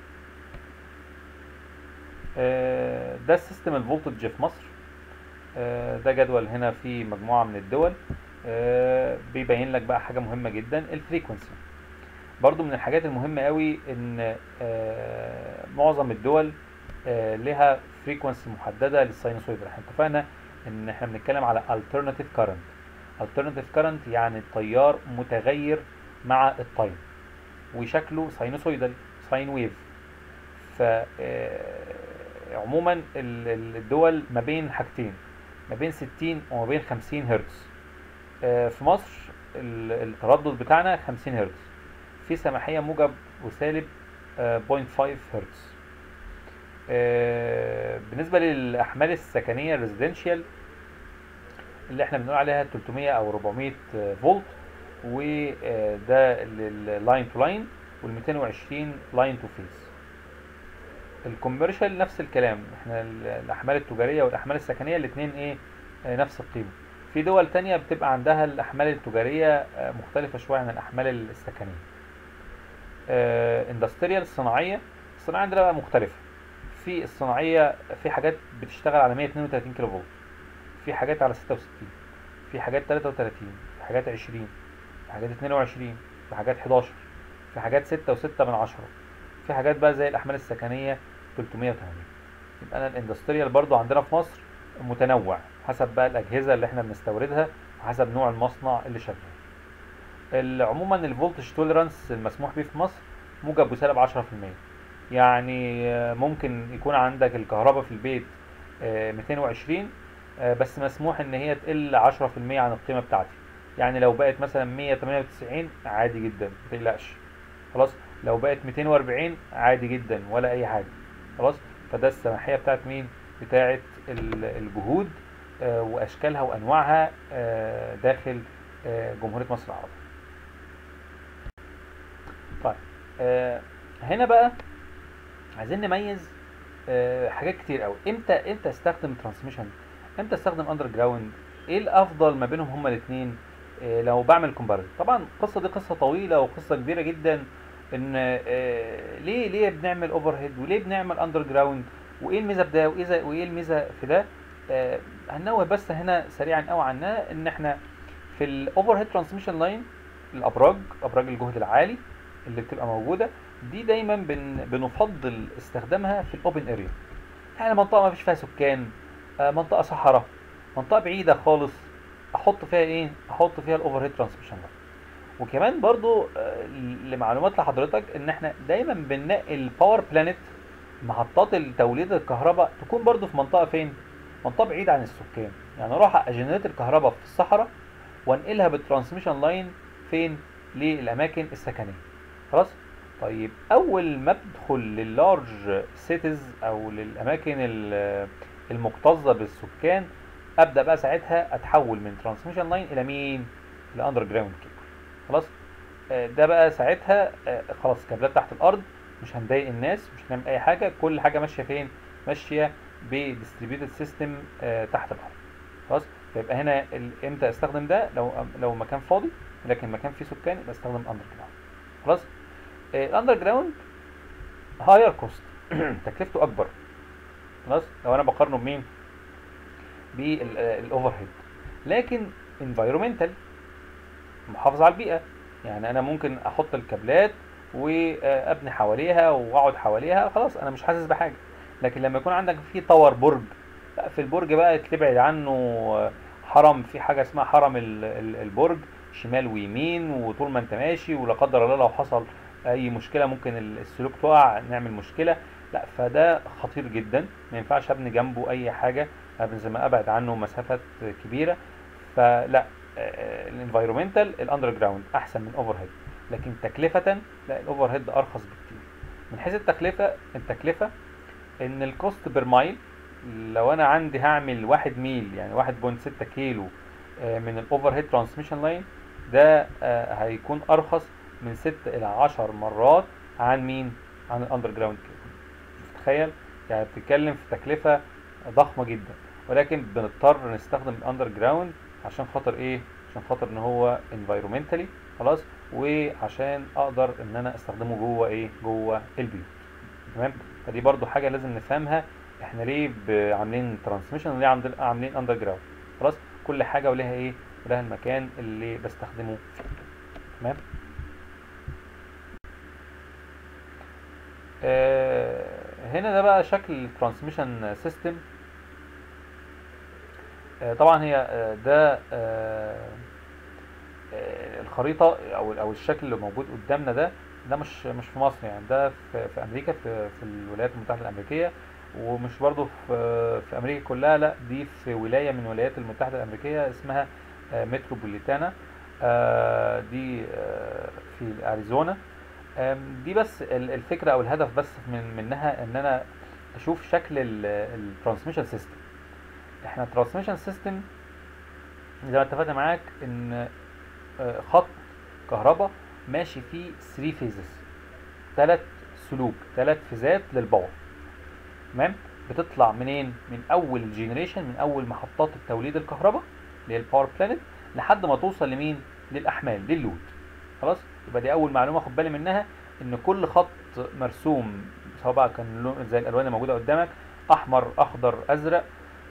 آه، ده السيستم الفولتج في مصر آه، ده جدول هنا في مجموعة من الدول آه، بيبين لك بقى حاجة مهمة جدا الفريكونسي برضو من الحاجات المهمة قوي ان آه، معظم الدول آه، لها فريكونسي محددة للساينوسويد احنا اتفقنا ان احنا بنتكلم على alternative current alternative current يعني تيار متغير مع التايم وشكله ساينوسويدال ساين ويف ف آه، عموما ال- ال- الدول ما بين حاجتين ما بين 60 وما بين 50 هرتز آه، في مصر ال- التردد بتاعنا 50 هرتز في سماحية موجب وسالب آه، 0.5 هرتز آه، بالنسبة للأحمال السكنية الريزيدنشال اللي احنا بنقول عليها 300 أو 400 آه، فولت وده اللاين تو لاين وال 220 لاين تو فيز الكوميرشال نفس الكلام احنا ال- الاحمال التجاريه والاحمال السكنيه الاثنين ايه آه، نفس القيمه في دول تانية بتبقى عندها الاحمال التجاريه آه، مختلفه شويه عن الاحمال السكنيه اندستريال الصناعيه الصناعيه عندنا بقى مختلفه في الصناعيه في حاجات بتشتغل على 132 كيلو فولت في حاجات على 66 في حاجات 33 في حاجات 20 في حاجات 22 في حاجات 11 في حاجات 6 و6 من عشرة في حاجات بقى زي الأحمال السكنية 380 يبقى أنا الاندستريال برضو عندنا في مصر متنوع حسب بقى الأجهزة اللي احنا بنستوردها وحسب نوع المصنع اللي شغال ال- عموما الفولتج توليرانس المسموح به في مصر موجب وسالب 10% يعني آه، ممكن يكون عندك الكهرباء في البيت آه، 220 آه، بس مسموح ان هي تقل 10% عن القيمة بتاعتي يعني لو بقت مثلا 198 عادي جدا متقلقش خلاص لو بقت 240 عادي جدا ولا اي حاجة خلاص فده السماحية بتاعت مين بتاعت ال- الجهود آه، واشكالها وانواعها آه، داخل آه، جمهورية مصر العربية طيب آه، هنا بقى عايزين نميز آه، حاجات كتير قوي امتى امتى استخدم ترانسميشن امتى استخدم اندر جراوند ايه الافضل ما بينهم هما الاثنين لو بعمل كومباريزن طبعا القصه دي قصه طويله وقصه كبيره جدا ان آه، ليه ليه بنعمل اوفر هيد وليه بنعمل اندر جراوند وايه الميزه في ده وايه زي- وايه الميزه في ده آه، هنوه بس هنا سريعا قوي عنها ان احنا في الاوفر هيد ترانسميشن لاين الابراج ابراج الجهد العالي اللي بتبقى موجوده دي دايما بن بنفضل استخدامها في الاوبن اريا يعني منطقه ما فيش فيها سكان آه، منطقه صحراء منطقه بعيده خالص احط فيها ايه احط فيها الاوفر هيد ترانسميشن لاين وكمان برضو آه، لمعلومات لحضرتك ان احنا دايما بننقي الباور بلانت محطات توليد الكهرباء تكون برضو في منطقه فين منطقه بعيده عن السكان يعني اروح اجنريت الكهرباء في الصحراء وانقلها بالترانسميشن لاين فين للاماكن السكنيه خلاص طيب اول ما ادخل لللارج سيتيز او للاماكن ال- المكتظه بالسكان ابدا بقى ساعتها اتحول من ترانسميشن لاين الى مين لاندر جراوند كيبل خلاص آه، ده بقى ساعتها آه، خلاص كابلات تحت الارض مش هنضايق الناس مش هنعمل اي حاجه كل حاجه ماشيه فين ماشيه بديستريبيوتد سيستم تحت الارض خلاص فيبقى هنا ال- امتى استخدم ده لو لو مكان فاضي لكن مكان فيه سكان يبقى استخدم اندر جراوند خلاص الاندر جراوند هاير كوست تكلفته اكبر خلاص لو انا بقارنه بمين بالاوفر هيد لكن انفايرومنتال محافظ على البيئه يعني انا ممكن احط الكابلات وابني حواليها واقعد حواليها خلاص انا مش حاسس بحاجه لكن لما يكون عندك في طور برج لا في البرج بقى تبعد عنه حرم في حاجه اسمها حرم ال- ال- البرج شمال ويمين وطول ما انت ماشي ولا قدر الله لو حصل اي مشكله ممكن ال- السلوك تقع نعمل مشكله لا فده خطير جدا ما ينفعش ابني جنبه اي حاجه لازم ابعد عنه مسافات كبيره فلا الانفايرومنتال الاندر جراوند احسن من اوفر هيد لكن تكلفه لا الاوفر هيد ارخص بكتير من حيث التكلفه التكلفه ان الكوست بير مايل لو انا عندي هعمل واحد ميل يعني 1.6 كيلو آه، من الاوفر هيد ترانسميشن لاين ده آه، هيكون ارخص من 6 الى 10 مرات عن مين عن الاندر جراوند كيبل تخيل يعني بتتكلم في تكلفه ضخمه جدا ولكن بنضطر نستخدم الاندر جراوند عشان خاطر ايه عشان خاطر ان هو انفايرومنتالي خلاص وعشان اقدر ان انا استخدمه جوه ايه جوه البيوت تمام فدي برضو حاجه لازم نفهمها احنا ليه ب- عاملين ترانسميشن وليه عاملين عاملين اندر جراوند خلاص كل حاجه ولها ايه ولها المكان اللي بستخدمه فيه تمام آه هنا ده بقى شكل الترانسميشن سيستم آه طبعا هي آه ده آه آه الخريطه او او الشكل اللي موجود قدامنا ده ده مش مش في مصر يعني ده في, في امريكا في, في الولايات المتحده الامريكيه ومش برضو في في امريكا كلها لا دي في ولايه من الولايات المتحده الامريكيه اسمها آه، متروبوليتانا آه، دي آه، في اريزونا آم، دي بس ال- الفكره او الهدف بس من منها ان انا اشوف شكل الترانسميشن سيستم احنا الترانسميشن سيستم زي ما اتفقنا معاك ان آه، خط كهرباء ماشي فيه 3 فيزز ثلاث سلوك ثلاث فيزات للباور تمام بتطلع منين من اول الجينيريشن من اول محطات التوليد الكهرباء اللي هي الباور بلانت لحد ما توصل لمين للاحمال للود خلاص يبقى دي اول معلومه خد بالي منها ان كل خط مرسوم سواء بقى كان لون زي الالوان اللي موجوده قدامك احمر اخضر ازرق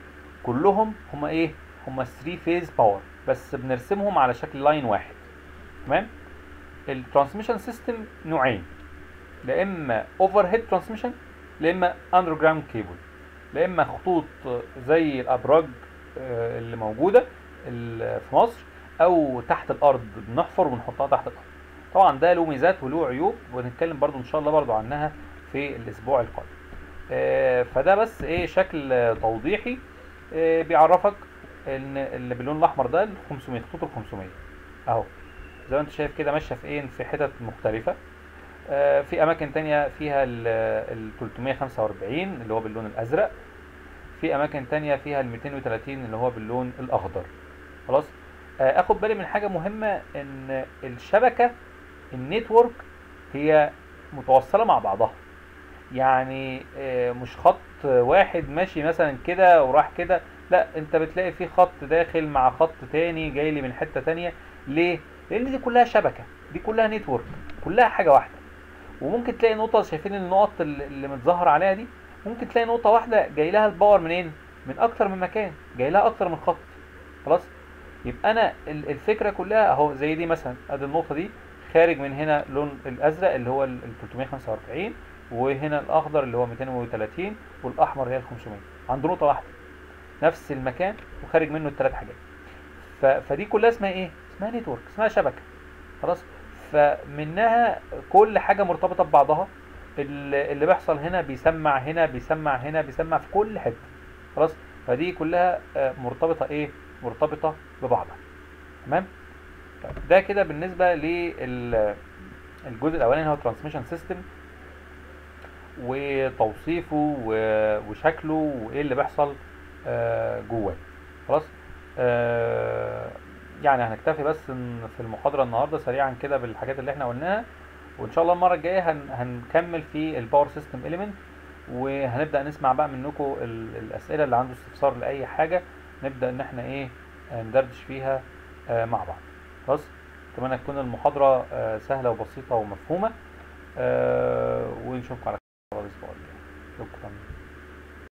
كلهم هم ايه هم 3 فيز باور بس بنرسمهم على شكل لاين واحد تمام الترانسميشن سيستم نوعين لا اما اوفر هيد ترانسميشن لا اما اندر جراوند كيبل لا اما خطوط زي الابراج آه، اللي موجوده ال- في مصر او تحت الارض بنحفر وبنحطها تحت الارض طبعا ده له ميزات وله عيوب وهنتكلم برضو ان شاء الله برضو عنها في الاسبوع القادم آه، فده بس ايه شكل آه، توضيحي آه، بيعرفك ان اللي باللون الاحمر ده ال 500 خطوط ال 500 اهو زي ما انت شايف كده ماشيه في ايه في حتت مختلفه آه، في اماكن تانية فيها ال ال 345 اللي هو باللون الازرق في اماكن تانية فيها ال 230 اللي هو باللون الاخضر خلاص آه، اخد بالي من حاجه مهمه ان الشبكه النتورك هي متوصله مع بعضها يعني آه، مش خط واحد ماشي مثلا كده وراح كده لا انت بتلاقي في خط داخل مع خط تاني جاي لي من حته تانية ليه لان دي كلها شبكه دي كلها نتورك كلها حاجه واحده وممكن تلاقي نقطه شايفين النقط اللي اللي متظهر عليها دي ممكن تلاقي نقطه واحده جاي لها الباور منين من اكتر من مكان جاي لها اكتر من خط خلاص يبقى انا ال- الفكره كلها اهو زي دي مثلا ادي النقطه دي خارج من هنا لون الازرق اللي هو ال ال 345 وهنا الاخضر اللي هو 230 والاحمر هي ال 500 عند نقطه واحده نفس المكان وخارج منه الثلاث حاجات ف... فدي كلها اسمها ايه اسمها نتورك اسمها شبكه خلاص فمنها كل حاجه مرتبطه ببعضها ال- اللي بيحصل هنا بيسمع هنا بيسمع هنا بيسمع في كل حته خلاص فدي كلها آه، مرتبطه ايه مرتبطه ببعضها تمام طيب ده كده بالنسبه للجزء الاولاني هو ترانسميشن سيستم وتوصيفه و- وشكله وايه اللي بيحصل آه، جواه خلاص آه، يعني هنكتفي بس إن في المحاضره النهارده سريعا كده بالحاجات اللي احنا قلناها وان شاء الله المره الجايه هن هنكمل في الباور سيستم اليمنت وهنبدا نسمع بقى منكم ال- الاسئله اللي عنده استفسار لاي حاجه نبدا ان احنا ايه آه، ندردش فيها آه، مع بعض خلاص اتمنى تكون المحاضره آه، سهله وبسيطه ومفهومه آه، ونشوفكم على خير الاسبوع الجاي شكرا